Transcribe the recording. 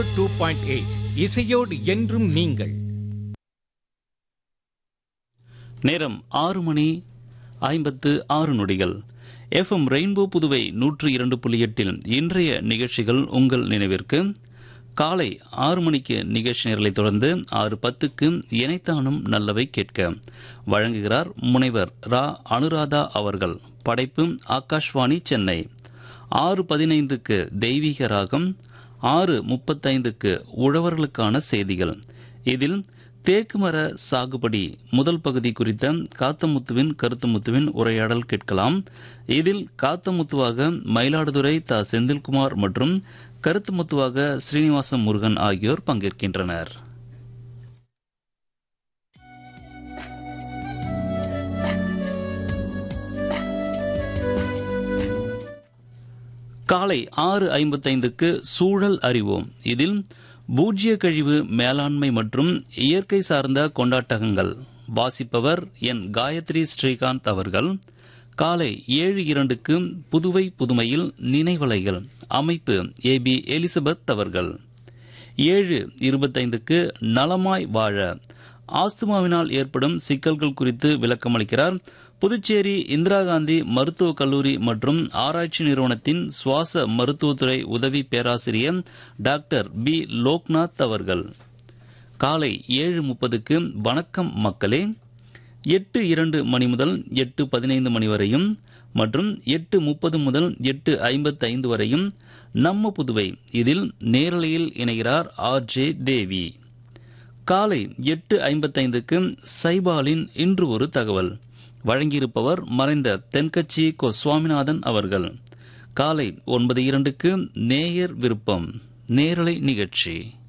two point eight இசையோடு என்றும் நீங்கள் நேரம் ஆறு மணி ஐம்பத்து ஆறு நொடிகள் எஃப்எம் ரெயின்போ புதுவை நூற்று இரண்டு புள்ளி எட்டில் இன்றைய நிகழ்ச்சிகள் உங்கள் நினைவிற்கு காலை ஆறு மணிக்கு நிகழ்ச்சி நேரலை தொடர்ந்து ஆறு பத்துக்கு இணைத்தானும் நல்லவை கேட்க வழங்குகிறார் முனைவர் ரா அனுராதா அவர்கள் படைப்பு ஆகாஷ்வாணி சென்னை ஆறு பதினைந்துக்கு தெய்வீக ராகம் ஆறு முப்பத்தைந்துக்கு உழவர்களுக்கான செய்திகள் இதில் தேக்கு மர சாகுபடி முதல் பகுதி குறித்த காத்தமுத்துவின் கருத்துமுத்துவின் உரையாடல் கேட்கலாம் இதில் காத்தமுத்துவாக மயிலாடுதுறை த செந்தில்குமார் மற்றும் கருத்துமுத்துவாக ஸ்ரீனிவாச முருகன் ஆகியோர் பங்கேற்கின்றனர் காலை ஆறு ஐம்பத்தைந்துக்கு சூழல் அறிவோம் இதில் பூஜ்ய கழிவு மேலாண்மை மற்றும் இயற்கை சார்ந்த கொண்டாட்டங்கள் வாசிப்பவர் என் காயத்ரி ஸ்ரீகாந்த் அவர்கள் காலை ஏழு இரண்டுக்கு புதுவை புதுமையில் நினைவலைகள் அமைப்பு ஏ பி எலிசபெத் அவர்கள் ஏழு இருபத்தைந்துக்கு நலமாய் வாழ ஆஸ்துமாவினால் ஏற்படும் சிக்கல்கள் குறித்து விளக்கமளிக்கிறார் புதுச்சேரி இந்திரா காந்தி மருத்துவக் கல்லூரி மற்றும் ஆராய்ச்சி நிறுவனத்தின் சுவாச மருத்துவத்துறை உதவி பேராசிரியர் டாக்டர் பி லோக்நாத் அவர்கள் காலை ஏழு முப்பதுக்கு வணக்கம் மக்களே எட்டு இரண்டு மணி முதல் எட்டு பதினைந்து மணி வரையும் மற்றும் எட்டு முப்பது முதல் எட்டு ஐம்பத்தி ஐந்து வரையும் நம்ம புதுவை இதில் நேரலையில் இணைகிறார் ஆர் ஜே தேவி காலை எட்டு ஐம்பத்தைந்துக்கு சைபாலின் இன்று ஒரு தகவல் வழங்கியிருப்பவர் மறைந்த தென்கட்சி கோ சுவாமிநாதன் அவர்கள் காலை ஒன்பது இரண்டுக்கு நேயர் விருப்பம் நேரலை நிகழ்ச்சி